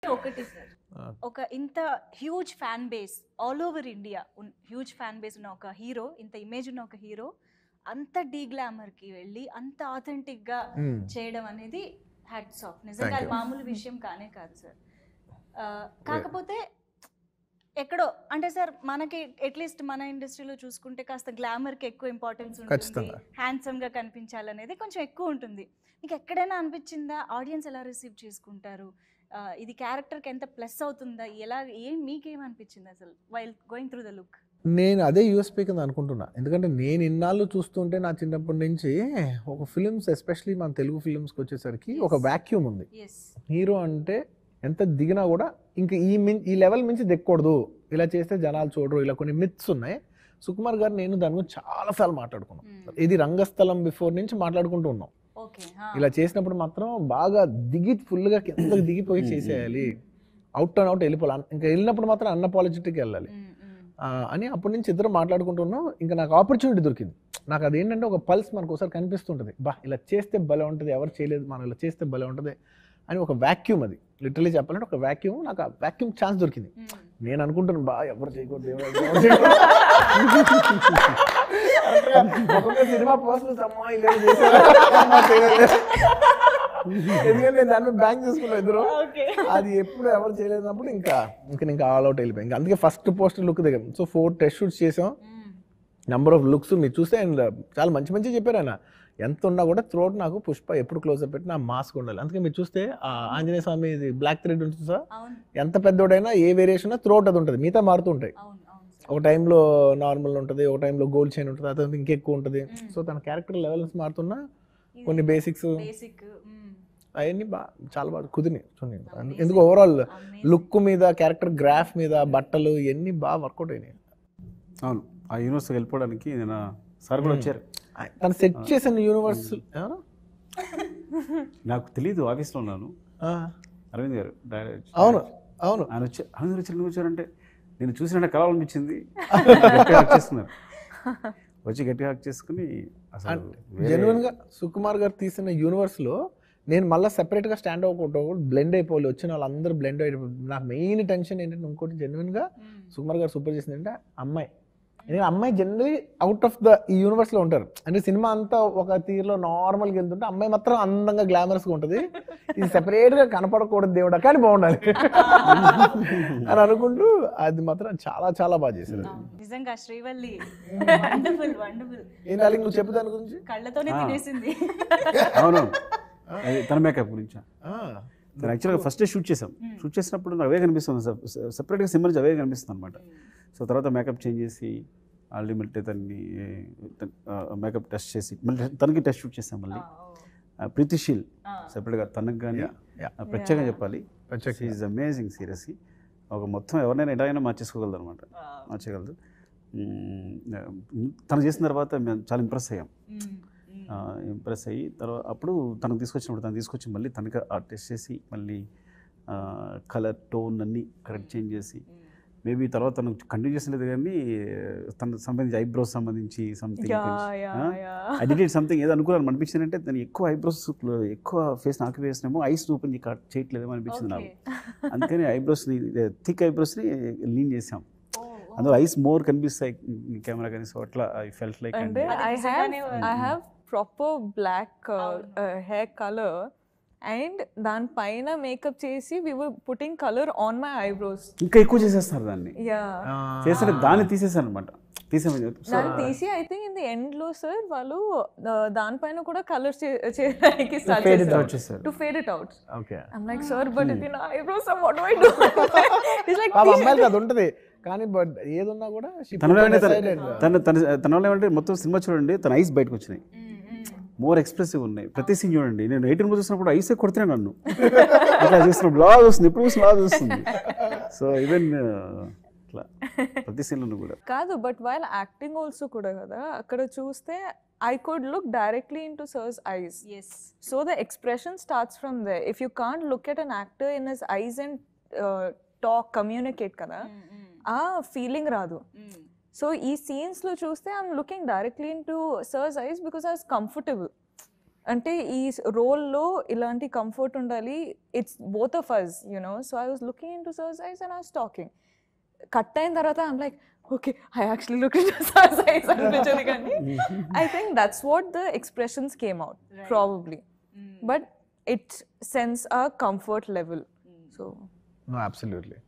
ఒకటి sir Ah. ఒక ఇంత huge fan base all over India huge fan base ఉన్న ఒక హీరో ఇంత ఇమేజ్ ఉన్న ఒక హీరో అంత డీ కి వెళ్ళి అంత authentic గా Hmm. చేయడం అనేది హ్యాట్స్ ఆఫ్ నిజంగా Thank అది you. మామూలు విషయం కానే కాదు సార్ కాకపోతే ఎక్కడో అంటే సార్ మనకి అట్లీస్ట్ మన ఇండస్ట్రీలో చూసుకుంటే కాస్త గ్లామర్కి ఎక్కువ ఇంపార్టెన్స్ ఉంటుంది ఖచ్చితంగా. హ్యాండ్సమ్ గా కనిపించాలనేది కొంచెం ఎక్కువ ఉంటుంది మీకు ఎక్కడైనా అనిపించిందా ఆడియన్స్ ఎలా రిసీవ్ చేసుకుంటారు ఆ, ఇది క్యారెక్టర్కి ఎంత ప్లస్ అవుతుందా ఎలా ఏం మీకేం అనిపించింది అసలు while going through the look నేను అదే యూఎస్పీ కింద అనుకుంటున్నా ఎందుకంటే నేను ఇన్నాళ్ళు చూస్తుంటే నా చిన్నప్పటి నుంచి ఒక ఫిలిమ్స్ ఎస్పెషలీ మన తెలుగు ఫిలిమ్స్కి వచ్చేసరికి ఒక వాక్యూమ్ ఉంది ఎస్ హీరో అంటే ఎంత దిగినా కూడా ఇంకా ఈ మిన్ ఈ లెవెల్ మించి దిక్కకూడదు ఇలా చేస్తే జనాలు చూడరు ఇలా కొన్ని మిత్స్ ఉన్నాయి సుకుమార్ గారు నేను దాని గురించి చాలాసార్లు మాట్లాడుకున్నాం ఇది రంగస్థలం బిఫోర్ నుంచి మాట్లాడుకుంటూ ఉన్నాం ఓకే ఇలా చేసినప్పుడు మాత్రం బాగా దిగి ఫుల్గా కిందకి దిగిపోయి చేసేయాలి అవుట్ అండ్ అవుట్ వెళ్ళిపోవాలి ఇంకా వెళ్ళినప్పుడు మాత్రం అన్న పాలిటిక్కి వెళ్ళాలి ఆ, అని అప్పటి నుంచి ఇద్దరు మాట్లాడుకుంటున్నాం ఇంకా నాకు ఆపర్చునిటీ దొరికింది నాకు అదేంటంటే ఒక పల్స్ మనకు ఒకసారి కనిపిస్తుంటుంది బా ఇలా చేస్తే భలే ఉంటుంది ఎవరు చేయలేదు మనం ఇలా చేస్తే భలే ఉంటుంది అని ఒక వాక్యూమ్ అది లిటరలీ చెప్పాలంటే ఒక వాక్యూమ్ నాకు ఆ వాక్యూమ్ ఛాన్స్ దొరికింది నేను అనుకుంటున్నాను బా ఎవరు చేయకూడదు ఎవరు ఎవరు చేయకూడదు. ఒక్కొక్క సినిమా పోస్టర్స్ అమ్మా ఇలా చేశారా? అమ్మా, చేయలేదు. ఎందుకంటే నేను దాని మీద బ్యాంక్ చేసుకున్నాను ఇద్దరు ఓకే అది ఎప్పుడు ఎవరు చేయలేనప్పుడు ఇంకా ఇంకా ఇంకా ఆల్ అవుట్ వెళ్ళిపోయాయి ఇంకా అందుకే ఫస్ట్ పోస్టర్ లుక్ దిగాం సో ఫోర్ టెస్ట్ షూట్స్ చేసాం నెంబర్ ఆఫ్ లుక్స్ మీరు చూస్తే ఆయన చాలా మంచి మంచి చెప్పారు ఆయన ఎంత ఉన్నా కూడా త్రోట్ నాకు పుష్ప ఎప్పుడు క్లోజ్ అప్ పెట్టి నా మాస్క్ ఉండాలి అందుకే మీరు చూస్తే ఆ ఆంజనేయ స్వామి బ్లాక్ థ్రెడ్ ఉంటుంది సార్ అవును ఎంత పెద్దోడైనా ఏ వేరియేషన్ త్రోట్ అది ఉంటుంది మిగతా మారుతూ ఉంటాయి అవును అవును ఒక టైంలో నార్మల్ ఉంటుంది ఒక టైంలో గోల్డ్ చైన్ ఉంటుంది అదే ఇంకెక్కువ ఉంటుంది సో తన క్యారెక్టర్ లెవెల్స్ మారుతున్నా కొన్ని బేసిక్స్ బేసిక్ అవన్నీ బాగా చాలా బాగా కుదిరినాయి చూడండి ఎందుకు ఓవరాల్ లుక్ మీద క్యారెక్టర్ గ్రాఫ్ మీద బట్టలు ఇవన్నీ బాగా వర్కౌట్ అయినాయి అవును ఆ యూనివర్సిటీకి వెళ్ళిపోవడానికి నేను సార్ కూడా వచ్చారు తను సెట్ చేసిన యూనివర్స్ నాకు తెలియదు ఆఫీస్లో ఉన్నాను అరవింద్ గారు డైరెక్ట్ అవును అవును ఆయన వచ్చారు అరవింద్ గారు వచ్చి ఎందుకు వచ్చారంటే నేను చూసిన కలవాలనిపించింది గట్టిగా హక్ చేసుకున్నారు వచ్చి గట్టిగా హక్ చేసుకుని అసలు వేరే- జెన్యున్ గా సుకుమార్ గారు తీసిన యూనివర్స్ లో నేను మళ్ళీ సెపరేట్ గా స్టాండ్ అవ్వకుండా బ్లెండ్ అయిపోవాలి వచ్చిన వాళ్ళందరూ బ్లెండ్ అయిపోయి నాకు మెయిన్ టెన్షన్ ఏంటంటే ఇంకోటి జెన్యున్ గా సుకుమార్ గారు సూపర్ చేసింది అంటే అమ్మాయి ఎందుకంటే అమ్మాయి జనరలీ అవుట్ ఆఫ్ ద ఈ యూనివర్స్ లో ఉంటారు అంటే సినిమా అంతా ఒక తీరులో నార్మల్ గా వెళ్తుంటే అమ్మాయి మాత్రం అందంగా గ్లామరస్ గా ఉంటది ఇది సెపరేట్ గా కనపడకూడదు దేవుడా కానీ బాగుండాలి అని అనుకుంటూ అది మాత్రం చాలా చాలా బాగా చేశారు నిజంగా శ్రీవల్లి వండర్ఫుల్ వండర్ఫుల్ ఏం డార్లింగ్ నువ్వు చెప్పు దాని గురించి కళ్ళతోనే ఆ. తినేసింది అవును అది తన మేకప్ గురించి ఆ, తను యాక్చువల్గా ఫస్ట్ షూట్ చేసాం షూట్ చేసినప్పుడు నాకు అవే కనిపిస్తుంది సెపరేట్గా సినిమా నుంచి అవే కనిపిస్తుంది అనమాట సో తర్వాత మేకప్ చేంజ్ చేసి ఆల్రెడీ మళ్ళీ తన్ని మేకప్ టెస్ట్ చేసి మళ్ళీ తనకి టెస్ట్ షూట్ చేసాం మళ్ళీ ఆ, ప్రీతిశీల్ సెపరేట్గా తనకు కానీ Yeah, yeah. ప్రత్యేకంగా చెప్పాలి ప్రత్యేకంగా. ఈజ్ అమేజింగ్ సీరియస్లీ ఒక మొత్తం ఎవరినైనా ఎలాగైనా మార్చేసుకోగలదు అనమాట మార్చగలదు మ్మ్, తను చేసిన తర్వాత మేము చాలా ఇంప్రెస్ అయ్యాం ఇంప్రెస్ అయ్యి తర్వాత అప్పుడు తనకు తీసుకొచ్చినప్పుడు తను తీసుకొచ్చి మళ్ళీ తనకి ఆ టెస్ట్ చేసి మళ్ళీ కలర్ టోన్ అన్నీ కరెక్ట్ చేంజ్ చేసి మేబీ తర్వాత తను కంటిన్యూ చేసలేదు కానీ తనకు సంబంధించి ఐబ్రోస్ సంబంధించి సంథింగ్ ఐ డిడ్ సంథింగ్ ఏదో అనుకున్నాను అనిపించింది అంటే దాన్ని ఎక్కువ ఐబ్రోస్ ఎక్కువ ఫేస్ నాకు వేసినేమో ఐస్ ఓపెన్ చేయట్లేదేమో అనిపించింది నాకు అందుకని ఐబ్రోస్ని థిక్ ఐబ్రోస్ని లీన్ చేసాం అందులో ఐస్ మోర్ కనిపిస్తాయి కెమెరా కానీ సో అట్లా ఐ ఫెల్ట్ లైక్ అంటే అది ఐ హ్యావ్ నిజంగానే ఐ హ్యావ్ ప్రాపర్ బ్లాక్ అవును. హెయిర్ కలర్ అండ్ దానిపైన మేకప్ చేసి we were putting colour on my eyebrows ఇంకా ఎక్కువ చేసేస్తారు దాన్ని యా ఆ, చేస్తే దాన్ని తీసేసాను అనమాట తీసేమని చెప్పి దాన్ని తీసి I think in the end లో సార్ వాళ్ళు uh, దానిపైన కూడా కలర్ చేయడానికి స్టార్ట్ Fade it చేశారు out చేశారు. To fade it out okay I'm like sir but ఇది నా eyebrows what do I do it's like పాప అమ్మాయిలకి అది ఉంటది కానీ బట్ ఏదున్నా కూడా she తనలో put ఏమంటే aside and- తన తన తనలో ఏమంటే మొత్తం సినిమా చూడండి తన ఐస్ బయటకు వచ్చినాయి మోర్ ఎక్స్ప్రెసివ్ ఉన్నాయి ప్రతి సీన్ చూడండి నేను ఎయిటీన్ చూసినప్పుడు ఐసే కొడుతున్నాను నన్ను అట్లా చూసినప్పుడు లాగా చూస్తుంది ఎప్పుడు చూసి లాగా చూస్తుంది సో ఈవెన్ ఇట్లా ప్రతి సీన్లో కూడా కాదు బట్ వైల్ యాక్టింగ్ ఆల్సో కూడా కదా అక్కడ చూస్తే I could look directly in to sir's eyes yes so the expression starts from there if you can't look at an actor in his eyes and talk communicate కదా ఆ feeling రాదు so ఈ సీన్స్లో చూస్తే I'm looking directly in to sir's eyes because I was comfortable అంటే ఈ రోల్లో ఇలాంటి కంఫర్ట్ ఉండాలి it's both of us you know so I was looking in to sir's ice and I was talking cut అయిన తర్వాత I'm like okay I actually look in sir's eyes అనిపించింది కానీ I think that's what the expressions came out Right. Probably but it sense a comfort level so no absolutely